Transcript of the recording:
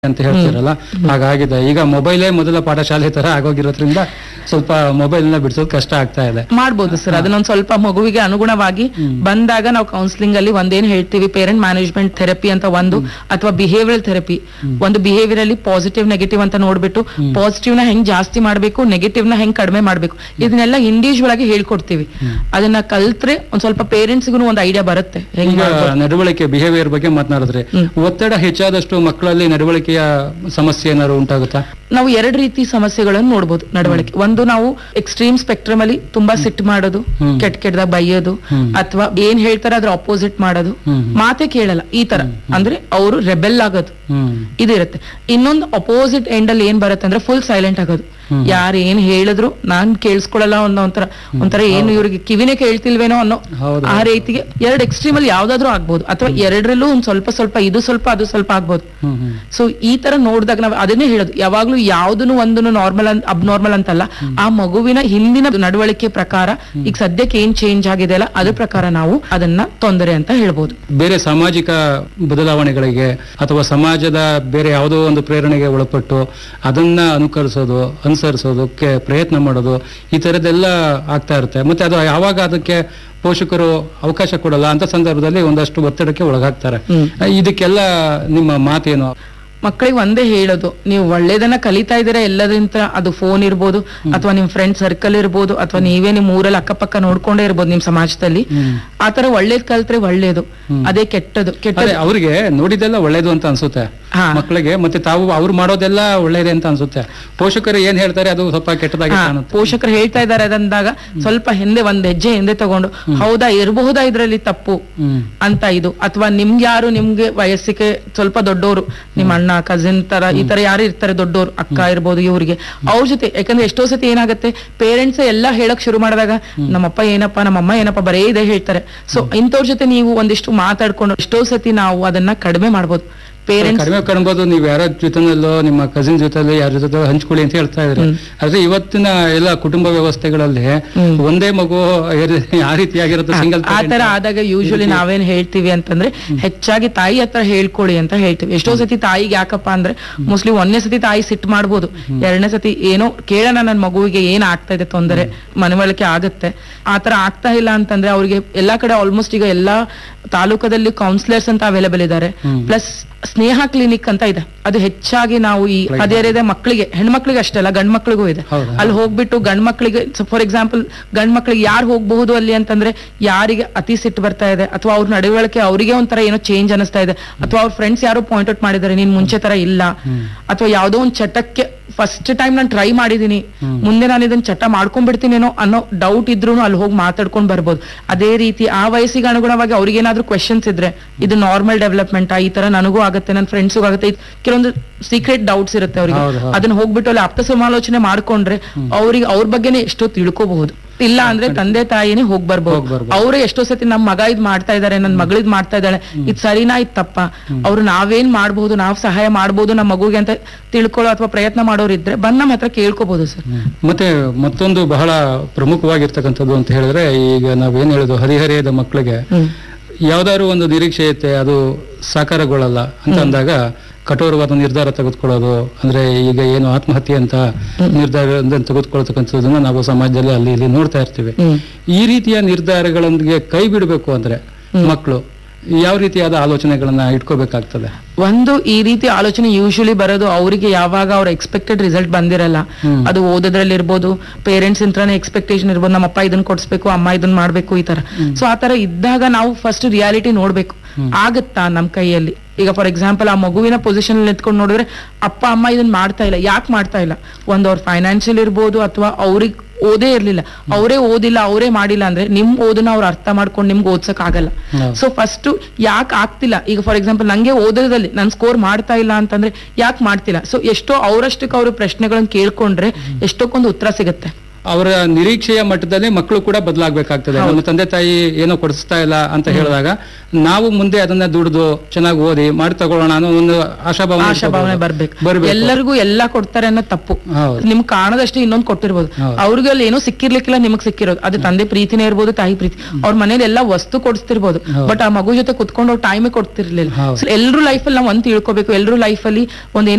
ಅಂತ ಹೇಳ್ತೀರಲ್ಲ ಹಾಗಾಗಿದೆ ಈಗ ಮೊಬೈಲೇ ಮೊದಲ ಪಾಠಶಾಲೆ ತರ ಆಗೋಗಿರೋದ್ರಿಂದ ಸ್ವಲ್ಪ ಮೊಬೈಲ್ ನ ಬಿಡಿಸೋದು ಕಷ್ಟ ಆಗ್ತಾ ಇದೆ ಮಾಡ್ಬೋದು ಸರ್ ಅದನ್ನೊಂದ್ ಸ್ವಲ್ಪ ಮಗುವಿಗೆ ಅನುಗುಣವಾಗಿ ಬಂದಾಗ ನಾವು ಕೌನ್ಸಿಲಿಂಗ್ ಅಲ್ಲಿ ಒಂದೇನ್ ಹೇಳ್ತೀವಿ ಪೇರೆಂಟ್ ಮ್ಯಾನೇಜ್ಮೆಂಟ್ ಥೆರಪಿ ಅಂತ ಒಂದು ಅಥವಾ ಬಿಹೇವಿಯರ್ ಥೆರಪಿ ಒಂದು ಬಿಹೇವಿಯರ್ ಅಲ್ಲಿ ಪಾಸಿಟಿವ್ ನೆಗೆಟಿವ್ ಅಂತ ನೋಡ್ಬಿಟ್ಟು ಪಾಸಿಟಿವ್ ನ ಹೆಂಗ್ ಜಾಸ್ತಿ ಮಾಡ್ಬೇಕು ನೆಗೆಟಿವ್ ನ ಹೆಂಗ್ ಕಡಿಮೆ ಮಾಡ್ಬೇಕು ಇದನ್ನೆಲ್ಲ ಇಂಡಿವಿಜುವಲ್ ಆಗಿ ಹೇಳ್ಕೊಡ್ತೀವಿ ಅದನ್ನ ಕಲ್ತ್ರೆ ಒಂದ್ ಸ್ವಲ್ಪ ಪೇರೆಂಟ್ಸ್ಗೂ ಒಂದು ಐಡಿಯಾ ಬರುತ್ತೆ ಹೆಂಗ್ ಈಗ ಮಾಡ್ಬೋದು. ನಡವಳಿಕೆ ಬಿಹೇವಿಯರ್ ಬಗ್ಗೆ ಮಾತನಾಡಿದ್ರೆ ಒತ್ತಡ ಹೆಚ್ಚಾದಷ್ಟು ಮಕ್ಕಳಲ್ಲಿ ನಡವಳಿಕೆಯ ಸಮಸ್ಯೆ ಏನಾದ್ರು ಉಂಟಾಗುತ್ತಾ ನಾವು ಎರಡು ರೀತಿ ಸಮಸ್ಯೆಗಳನ್ನು ನೋಡ್ಬೋದು ನಡವಳಿಕೆ ಒಂದು ನಾವು ಎಕ್ಸ್ಟ್ರೀಮ್ ಸ್ಪೆಕ್ಟ್ರಮ್ ಅಲ್ಲಿ ತುಂಬಾ ಸಿಟ್ಟು ಮಾಡೋದು ಹ್ಮ್. ಕೆಟ್ಟ ಕೆಟ್ಟದಾಗ ಬೈಯೋದು ಹ್ಮ್. ಅಥವಾ ಏನ್ ಹೇಳ್ತಾರೆ ಅದ್ರ ಅಪೋಸಿಟ್ ಮಾಡೋದು ಹ್ಮ್. ಮಾತೆ ಕೇಳಲ್ಲ ಈ ತರ ಅಂದ್ರೆ ಅವರು ರೆಬೆಲ್ ಆಗೋದು ಹ್ಮ್ ಇದಿರುತ್ತೆ ಇನ್ನೊಂದು ಅಪೋಸಿಟ್ ಎಂಡ್ ಅಲ್ಲಿ ಏನ್ ಬರುತ್ತೆ ಅಂದ್ರೆ ಫುಲ್ ಸೈಲೆಂಟ್ ಆಗೋದು ಹ್ಮ್. ಯಾರು ಏನ್ ಹೇಳಿದ್ರು ನಾನ್ ಕೇಳಿಸ್ಕೊಳ್ಳಲ್ಲ ಅನ್ನೋ ಒಂಥರ ಒಂಥರ ಏನು ಇವ್ರಿಗೆ ಕಿವಿನೇ ಕೇಳ್ತಿಲ್ವೇನೋ ಅನ್ನೋ ಹೌದು. ಆ ರೀತಿಗೆ ಎರಡು ಎಕ್ಸ್ಟ್ರೀಮ್ ಅಲ್ಲಿ ಯಾವ್ದಾದ್ರು ಆಗ್ಬೋದು ಅಥವಾ ಎರಡರಲ್ಲೂ ಒಂದ್ ಸ್ವಲ್ಪ ಸ್ವಲ್ಪ ಇದು ಸ್ವಲ್ಪ ಅದು ಸ್ವಲ್ಪ ಆಗ್ಬೋದು ಹ್ಮ್ ಹ್ಮ್ ಸೊ ಈ ತರ ನೋಡಿದಾಗ ನಾವು ಅದನ್ನೇ ಹೇಳೋದು ಯಾವಾಗ್ಲೂ ಯಾವ್ದನ್ನು ಒಂದನ್ನು ನಾರ್ಮಲ್ ಅಬ್ನಾರ್ಮಲ್ ಅಂತಲ್ಲ ಆ ಮಗುವಿನ ಹಿಂದಿನ ನಡವಳಿಕೆ ಪ್ರಕಾರ ಈಗ ಸದ್ಯಕ್ಕೆ ಏನ್ ಚೇಂಜ್ ಆಗಿದೆ ಅಲ್ಲ ಅದ್ರ ಪ್ರಕಾರ ನಾವು ಅದನ್ನ ತೊಂದರೆ ಅಂತ ಹೇಳ್ಬೋದು ಬೇರೆ ಸಾಮಾಜಿಕ ಬದಲಾವಣೆಗಳಿಗೆ ಅಥವಾ ಸಮಾಜದ ಬೇರೆ ಯಾವುದೋ ಒಂದು ಪ್ರೇರಣೆಗೆ ಒಳಪಟ್ಟು ಅದನ್ನ ಅನುಕರಿಸೋದು ಅನುಸರಿಸೋದಕ್ಕೆ ಪ್ರಯತ್ನ ಮಾಡೋದು ಈ ತರದ್ದೆಲ್ಲ ಆಗ್ತಾ ಇರುತ್ತೆ ಮತ್ತೆ ಅದು ಯಾವಾಗ ಅದಕ್ಕೆ ಪೋಷಕರು ಅವಕಾಶ ಕೊಡಲ್ಲ ಅಂತ ಸಂದರ್ಭದಲ್ಲಿ ಒಂದಷ್ಟು ಒತ್ತಡಕ್ಕೆ ಒಳಗಾಗ್ತಾರೆ ಹ್ಮ್. ಇದಕ್ಕೆಲ್ಲ ನಿಮ್ಮ ಮಾತೇನು ಮಕ್ಕಳಿಗೆ ಒಂದೇ ಹೇಳೋದು ನೀವು ಒಳ್ಳೇದನ್ನ ಕಲಿತಾ ಇದ್ದೀರಾ ಎಲ್ಲದ್ರಿಂದ ಅದು ಫೋನ್ ಇರ್ಬೋದು ಅಥವಾ ನಿಮ್ ಫ್ರೆಂಡ್ ಸರ್ಕಲ್ ಇರ್ಬೋದು ಅಥವಾ ನೀವೇ ನಿಮ್ ಊರಲ್ಲಿ ಅಕ್ಕಪಕ್ಕ ನೋಡ್ಕೊಂಡೇ ಇರ್ಬೋದು ನಿಮ್ ಸಮಾಜದಲ್ಲಿ ಹ್ಮ್. ಆತರ ಒಳ್ಳೇದ್ ಕಲ್ತ್ರೆ ಒಳ್ಳೇದು ಅದೇ ಕೆಟ್ಟದು ಅದೇ ಕೆಟ್ಟದು ಅವ್ರಿಗೆ ನೋಡಿದೆಲ್ಲ ಒಳ್ಳೇದು ಅಂತ ಅನ್ಸುತ್ತೆ ಹಾ. ಮಕ್ಕಳಿಗೆ ಮತ್ತೆ ತಾವು ಅವ್ರು ಮಾಡೋದೆಲ್ಲ ಒಳ್ಳೇದೇ ಅಂತ ಅನ್ಸುತ್ತೆ ಪೋಷಕರು ಏನ್ ಹೇಳ್ತಾರೆ ಅದು ಸ್ವಲ್ಪ ಕೆಟ್ಟದಾಗಿ ಹಾ, ಕಾಣುತ್ತೆ ಪೋಷಕರು ಹೇಳ್ತಾ ಇದ್ದಾರೆ ಅದಂದಾಗ ಸ್ವಲ್ಪ ಹಿಂದೆ ಒಂದ್ ಹೆಜ್ಜೆ ಹಿಂದೆ ತಗೊಂಡು ಹೌದಾ ಇರಬಹುದಾ ಇದ್ರಲ್ಲಿ ತಪ್ಪು ಹ್ಮ್ ಅಂತ ಇದು ಅಥವಾ ನಿಮ್ಗೆ ಯಾರು ನಿಮ್ಗೆ ವಯಸ್ಸಿಗೆ ಸ್ವಲ್ಪ ದೊಡ್ಡವರು ನಿಮ್ಮ ಅಣ್ಣ ಕಸಿನ್ ತರ ಈ ತರ ಯಾರು ಇರ್ತಾರೆ ದೊಡ್ಡವರು ಅಕ್ಕ ಇರ್ಬೋದು ಇವ್ರಿಗೆ ಅವ್ರ ಜೊತೆ ಯಾಕಂದ್ರೆ ಎಷ್ಟೋ ಸತಿ ಏನಾಗುತ್ತೆ ಪೇರೆಂಟ್ಸ್ ಎಲ್ಲ ಹೇಳಕ್ ಶುರು ಮಾಡಿದಾಗ ನಮ್ಮಪ್ಪ ಏನಪ್ಪ ನಮ್ಮಮ್ಮ ಏನಪ್ಪ ಬರೇ ಇದೇ ಹೇಳ್ತಾರೆ ಸೊ ಇಂಥವ್ರ ಜೊತೆ ನೀವು ಒಂದಿಷ್ಟು ಮಾತಾಡ್ಕೊಂಡು ಎಷ್ಟೋ ಸತಿ ನಾವು ಅದನ್ನ ಕಡಿಮೆ ಮಾಡ್ಬೋದು ಪೇರೆಂಟ್ಸ್ ಕಡಿಮೆ ಕಾಣ್ಬೋದು ನೀವು ಯಾರ ಜೊತೆನಲ್ಲೋ ನಿಮ್ಮ ಕಸಿನ್ ಜೊತೆಲೋ ಯಾರ ಜೊತೆ ಹಂಚ್ಕೊಳ್ಳಿ ಅಂತ ಹೇಳ್ತಾ ಇದ್ರಿ ಆದ್ರೆ ಇವತ್ತಿನ ಎಲ್ಲ ಕುಟುಂಬ ವ್ಯವಸ್ಥೆಗಳಲ್ಲಿ ಹ್ಮ್. ಒಂದೇ ಮಗು ಯಾವ ರೀತಿಯಾಗಿರುತ್ತೆ ಸಿಂಗಲ್ ಆ ತರ ಆದಾಗ ಯೂಶಲಿ ನಾವೇನ್ ಹೇಳ್ತೀವಿ ಅಂತಂದ್ರೆ ಹೆಚ್ಚಾಗಿ ತಾಯಿ ಹತ್ರ ಹೇಳ್ಕೊಳ್ಳಿ ಅಂತ ಹೇಳ್ತೀವಿ ಎಷ್ಟೋ ಸತಿ ತಾಯಿಗೆ ಯಾಕಪ್ಪ ಅಂದ್ರೆ ಮೋಸ್ಟ್ಲಿ ಒಂದನೇ ಸತಿ ತಾಯಿ ಸಿಟ್ಟು ಮಾಡ್ಬೋದು ಎರಡನೇ ಸತಿ ಏನೋ ಕೇಳೋಣ ನನ್ನ ಮಗುವಿಗೆ ಏನ್ ಆಗ್ತಾ ಇದೆ ತೊಂದರೆ ಮನವಳಿಕೆ ಆಗುತ್ತೆ ಆ ತರ ಆಗ್ತಾ ಇಲ್ಲ ಅಂತಂದ್ರೆ ಅವ್ರಿಗೆ ಎಲ್ಲಾ ಕಡೆ ಆಲ್ಮೋಸ್ಟ್ ಈಗ ಎಲ್ಲಾ ತಾಲೂಕದಲ್ಲಿ ಕೌನ್ಸಿಲರ್ಸ್ ಅಂತ ಅವೈಲೇಬಲ್ ಇದ್ದಾರೆ ಪ್ಲಸ್ ಸ್ನೇಹ ಕ್ಲಿನಿಕ್ ಅಂತ ಇದೆ ಅದು ಹೆಚ್ಚಾಗಿ ನಾವು ಈ ಹದಿಹರೆಯದ ಮಕ್ಕಳಿಗೆ ಹೆಣ್ಮಕ್ಳಿಗೆ ಅಷ್ಟೇ ಅಲ್ಲ ಗಂಡ್ ಮಕ್ಳಿಗೂ ಇದೆ ಹೌದಾ? ಅಲ್ಲಿ ಹೋಗ್ಬಿಟ್ಟು ಗಂಡ್ ಮಕ್ಳಿಗೆ ಫಾರ್ ಎಕ್ಸಾಂಪಲ್ ಗಂಡ್ ಮಕ್ಳಿಗೆ ಯಾರು ಹೋಗಬಹುದು ಅಲ್ಲಿ ಅಂತಂದ್ರೆ ಯಾರಿಗೆ ಅತಿ ಸಿಟ್ಟು ಬರ್ತಾ ಇದೆ ಅಥವಾ ಅವ್ರ ನಡವಳಿಕೆ ಅವರಿಗೆ ಒಂಥರ ಏನೋ ಚೇಂಜ್ ಅನಿಸ್ತಾ ಇದೆ ಅಥವಾ ಅವ್ರ ಫ್ರೆಂಡ್ಸ್ ಯಾರೋ ಪಾಯಿಂಟ್ ಔಟ್ ಮಾಡಿದ್ದಾರೆ ನೀನ್ ಮುಂಚೆ ತರ ಇಲ್ಲ ಅಥವಾ ಯಾವ್ದೋ ಒಂದ್ ಚಟಕ್ಕೆ ಫಸ್ಟ್ ಟೈಮ್ ನಾನು ಟ್ರೈ ಮಾಡಿದೀನಿ ಮುಂದೆ ನಾನು ಇದನ್ನ ಚಟ ಮಾಡ್ಕೊಂಡ್ಬಿಡ್ತೀನೇನೋ ಅನ್ನೋ ಡೌಟ್ ಇದ್ರೂ ಅಲ್ಲಿ ಹೋಗಿ ಮಾತಾಡ್ಕೊಂಡ್ ಬರ್ಬೋದು ಅದೇ ರೀತಿ ಆ ವಯಸ್ಸಿಗೆ ಅನುಗುಣವಾಗಿ ಅವ್ರಿಗೇನಾದ್ರೂ ಕ್ವೆಶನ್ಸ್ ಇದ್ರೆ ಇದು ನಾರ್ಮಲ್ ಡೆವಲಪ್ಮೆಂಟ್ ಈ ತರ ನನಗೂ ಆಗುತ್ತೆ ನನ್ನ ಫ್ರೆಂಡ್ಸ್ಗೂ ಆಗುತ್ತೆ ಇದ್- ಕೆಲವೊಂದು ಸೀಕ್ರೆಟ್ ಡೌಟ್ಸ್ ಇರುತ್ತೆ ಅವರಿಗೆ ಹೌದು, ಹೌದು. ಅದನ್ನ ಹೋಗ್ಬಿಟ್ಟು ಅಲ್ಲಿ ಆಪ್ತ ಸಮಾಲೋಚನೆ ಮಾಡ್ಕೊಂಡ್ರೆ ಅವ್ರಿಗೆ ಅವ್ರ ಬಗ್ಗೆನೇ ಎಷ್ಟೋ ತಿಳ್ಕೋಬಹುದು ಇಲ್ಲ ಅಂದ್ರೆ ತಂದೆ ತಾಯಿನೇ ಹೋಗ್ ಬರ್ಬೋದು ಹೋಗ್ಬರ್ಬೋದು. ಅವರೇ ಎಷ್ಟೋ ಸತಿ ನಮ್ ಮಗ ಇದ್ ಮಾಡ್ತಾ ಇದಾರೆ ನನ್ ಮಗಳಿದ್ ಮಾಡ್ತಾ ಇದ್ದಾಳೆ ಇದ್ ಸರಿನಾ ಇದ್ ತಪ್ಪ ಅವ್ರು ನಾವೇನ್ ಮಾಡ್ಬೋದು ನಾವ್ ಸಹಾಯ ಮಾಡ್ಬೋದು ನಮ್ಮ ಮಗುಗೆ ಅಂತ ತಿಳ್ಕೊಳ್ಳೋ ಅಥವಾ ಪ್ರಯತ್ನ ಮಾಡೋರು ಇದ್ರೆ ಬಂದ್ ನಮ್ಮ ಹತ್ರ ಕೇಳ್ಕೋಬಹುದು ಸರ್ ಮತ್ತೆ ಮತ್ತೊಂದು ಬಹಳ ಪ್ರಮುಖವಾಗಿರ್ತಕ್ಕಂಥದ್ದು ಅಂತ ಹೇಳಿದ್ರೆ ಈಗ ನಾವೇನ್ ಹೇಳೋದು ಹರಿಹರೆಯದ ಮಕ್ಕಳಿಗೆ ಹ್ಮ್ ಯಾವ್ದಾದ್ರು ಒಂದು ನಿರೀಕ್ಷೆ ಐತೆ ಅದು ಸಾಕಾರಗೊಳ್ಳಲ್ಲ ಅಂತ ಅಂದಾಗ ಕಠೋರವಾದ ನಿರ್ಧಾರ ತೆಗೆದುಕೊಳ್ಳೋದು ಅಂದ್ರೆ ಈಗ ಏನು ಆತ್ಮಹತ್ಯೆ ಅಂತ ನಿರ್ಧಾರ ತೆಗೆದುಕೊಳ್ತಕ್ಕಂಥದ್ದನ್ನ ನಾವು ಸಮಾಜದಲ್ಲಿ ಅಲ್ಲಿ ಇಲ್ಲಿ ನೋಡ್ತಾ ಇರ್ತೀವಿ ಹ್ಮ್ ಈ ರೀತಿಯ ನಿರ್ಧಾರಗಳೊಂದಿಗೆ ಕೈ ಬಿಡಬೇಕು ಅಂದ್ರೆ ಮಕ್ಕಳು ಯಾವ ರೀತಿಯಾದ ಆಲೋಚನೆಗಳನ್ನ ಇಟ್ಕೋಬೇಕಾಗ್ತದೆ ಒಂದು ಈ ರೀತಿ ಆಲೋಚನೆ ಯೂಶಲಿ ಬರೋದು ಅವರಿಗೆ ಯಾವಾಗ ಅವ್ರ ಎಕ್ಸ್ಪೆಕ್ಟೆಡ್ ರಿಸಲ್ಟ್ ಬಂದಿರಲ್ಲ ಹ್ಮ್. ಅದು ಓದೋದ್ರಲ್ಲಿ ಇರ್ಬೋದು ಪೇರೆಂಟ್ಸ್ ಇಂತ್ರನೇ ಎಕ್ಸ್ಪೆಕ್ಟೇಷನ್ ಇರ್ಬೋದು ನಮ್ಮ ಅಪ್ಪ ಇದನ್ನ ಕೊಡ್ಸ್ಬೇಕು ಅಮ್ಮ ಇದನ್ನ ಮಾಡ್ಬೇಕು ಈ ತರ ಸೊ ಆ ತರ ಇದ್ದಾಗ ನಾವು ಫಸ್ಟ್ ರಿಯಾಲಿಟಿ ನೋಡ್ಬೇಕು ಆಗತ್ತಾ ನಮ್ ಕೈಯಲ್ಲಿ ಈಗ ಫಾರ್ ಎಕ್ಸಾಂಪಲ್ ಆ ಮಗುವಿನ ಪೊಸಿಷನ್ ನಿಂತ್ಕೊಂಡು ನೋಡಿದ್ರೆ ಅಪ್ಪ ಅಮ್ಮ ಇದನ್ನ ಮಾಡ್ತಾ ಇಲ್ಲ ಯಾಕೆ ಮಾಡ್ತಾ ಇಲ್ಲ ಒಂದ್ ಅವ್ರ ಫೈನಾನ್ಷಿಯಲ್ ಇರ್ಬೋದು ಅಥವಾ ಅವ್ರಿಗೆ ಓದೇ ಇರ್ಲಿಲ್ಲ ಅವರೇ ಓದಿಲ್ಲ ಅವರೇ ಮಾಡಿಲ್ಲ ಅಂದ್ರೆ ನಿಮ್ ಓದನ್ನ ಅವ್ರು ಅರ್ಥ ಮಾಡ್ಕೊಂಡು ನಿಮ್ಗೆ ಓದ್ಸಕ್ ಆಗಲ್ಲ ಹೌದು. ಸೊ ಫಸ್ಟ್ ಯಾಕೆ ಆಗ್ತಿಲ್ಲ ಈಗ ಫಾರ್ ಎಕ್ಸಾಂಪಲ್ ನಂಗೆ ಓದೋದ್ರಲ್ಲಿ ನಾನು ಸ್ಕೋರ್ ಮಾಡ್ತಾ ಇಲ್ಲ ಅಂತಂದ್ರೆ ಯಾಕೆ ಮಾಡ್ತಿಲ್ಲ ಸೊ ಎಷ್ಟೋ ಅವರಷ್ಟಕ್ಕೆ ಅವರು ಪ್ರಶ್ನೆಗಳನ್ನ ಕೇಳ್ಕೊಂಡ್ರೆ ಎಷ್ಟಕ್ಕೊಂದು ಉತ್ತರ ಸಿಗುತ್ತೆ ಅವರ ನಿರೀಕ್ಷೆಯ ಮಟ್ಟದಲ್ಲಿ ಮಕ್ಕಳು ಕೂಡ ಬದಲಾಗಬೇಕಾಗ್ತದೆ ನಮ್ಮ ತಂದೆ ತಾಯಿ ಏನೋ ಕೊಡಿಸ್ತಾ ಇಲ್ಲ ಅಂತ ಹೇಳಿದಾಗ ನಾವು ಮುಂದೆ ಅದನ್ನ ದುಡಿದು ಚೆನ್ನಾಗಿ ಓದಿ ಮಾಡಿ ತಗೊಳ್ಳೋಣ ಅನ್ನೋ ಒಂದು ಆಶಾಭಾವನೆ ಆಶಾಭಾವನೆ ಬರ್ಬೇಕು ಬರ್ಬೇಕು ಎಲ್ಲರಿಗೂ ಎಲ್ಲಾ ಕೊಡ್ತಾರೆ ಅನ್ನೋ ತಪ್ಪು ಹೌದು ನಿಮ್ಗೆ ಕಾಣದಷ್ಟೇ ಇನ್ನೊಂದ್ ಕೊಟ್ಟಿರ್ಬೋದು ಹೌದು. ಅವ್ರಿಗೆ ಅಲ್ಲಿ ಏನೋ ಸಿಕ್ಕಿರ್ಲಿಕ್ಕಿಲ್ಲ ನಿಮಗ್ ಸಿಕ್ಕಿರೋದು ಅದು ತಂದೆ ಪ್ರೀತಿನೇ ಇರ್ಬೋದು ತಾಯಿ ಪ್ರೀತಿ ಅವ್ರ ಮನೇಲಿ ಎಲ್ಲಾ ವಸ್ತು ಕೊಡಿಸ್ತಿರ್ಬೋದು ಹೌದು. ಬಟ್ ಆ ಮಗು ಜೊತೆ ಕುತ್ಕೊಂಡು ಅವ್ರು ಟೈಮೇ ಕೊಡ್ತಿರ್ಲಿಲ್ಲ ಹೌದು. ಸೊ ಎಲ್ರೂ ಲೈಫಲ್ಲಿ ನಾವು ಒಂದ್ ತಿಳ್ಕೊಬೇಕು ಎಲ್ರೂ ಲೈಫಲ್ಲಿ ಒಂದ್ ಏನೋ